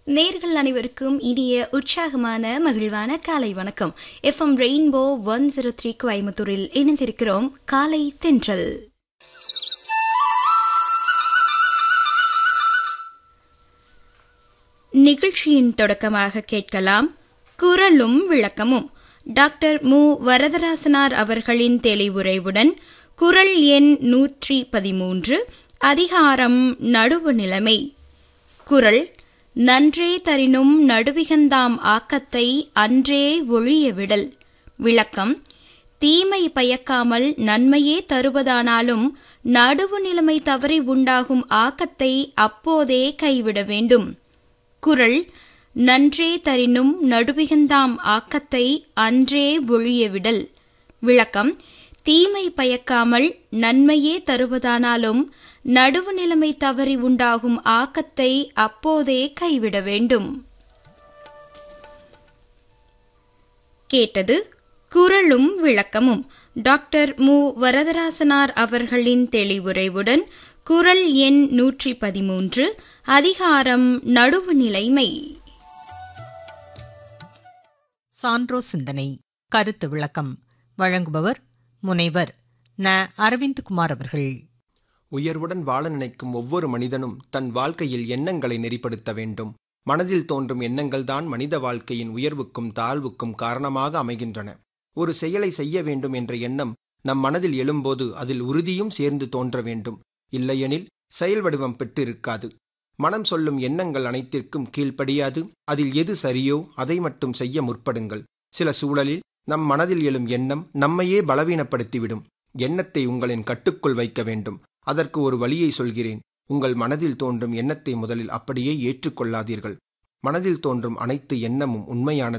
நேர்கள் அனைவருக்கும் இனிய உற்சாகமான மகிழ்வான காலை வணக்கம் FM Rainbow one zero three கோயம்புத்தூரில் இணைந்திருக்கிறோம் காலை தென்றல் நிகழ்ச்சியின் தொடக்கமாக கேட்கலாம் குரலும் விளக்கமும் டாக்டர் மு வரதராசனார் அவர்களின் தெளிவுரைவுடன் குரல் எண் நூற்றி பதிமூன்று அதிகாரம் நடுவு நிலைமை குரல் நன்றே தரினும் நடுவிகந்தாம் ஆக்கத்தை அன்றே ஒழிய விடல் விளக்கம் தீமை பயக்காமல் நன்மையே தருவதானாலும் நடுவு நிலைமை தவறி உண்டாகும் ஆக்கத்தை அப்போதே கைவிட வேண்டும் குரல் நன்றே தரினும் நடுவிகந்தாம் ஆக்கத்தை அன்றே ஒழிய விடல் விளக்கம் தீமை பயக்காமல் நன்மையே தருவதானாலும் நடுவு நிலைமை தவறி உண்டாகும் ஆக்கத்தை அப்போதே கைவிட வேண்டும் கேட்டது குரலும் விளக்கமும் டாக்டர் மு வரதராசனார் அவர்களின் தெளிவுரைவுடன் குரல் எண் நூற்றி பதிமூன்று அதிகாரம் நடுவு நிலைமை சான்றோ சிந்தனை கருத்து விளக்கம் வழங்குபவர் முனைவர் ந அரவிந்த்குமார் அவர்கள் உயர்வுடன் வாழ நினைக்கும் ஒவ்வொரு மனிதனும் தன் வாழ்க்கையில் எண்ணங்களை நெறிப்படுத்த வேண்டும் மனதில் தோன்றும் எண்ணங்கள்தான் மனித வாழ்க்கையின் உயர்வுக்கும் தாழ்வுக்கும் காரணமாக அமைகின்றன ஒரு செயலை செய்ய வேண்டும் என்ற எண்ணம் நம் மனதில் எழும்போது அதில் உறுதியும் சேர்ந்து தோன்ற வேண்டும் இல்லையெனில் செயல் வடிவம் பெற்றிருக்காது மனம் சொல்லும் எண்ணங்கள் அனைத்திற்கும் கீழ்ப்படியாது அதில் எது சரியோ அதை மட்டும் செய்ய முற்படுங்கள் சில சூழலில் நம் மனதில் எழும் எண்ணம் நம்மையே பலவீனப்படுத்திவிடும் எண்ணத்தை உங்களின் கட்டுக்குள் வைக்க வேண்டும் அதற்கு ஒரு வழியை சொல்கிறேன் உங்கள் மனதில் தோன்றும் எண்ணத்தை முதலில் அப்படியே ஏற்றுக்கொள்ளாதீர்கள் மனதில் தோன்றும் அனைத்து எண்ணமும் உண்மையானது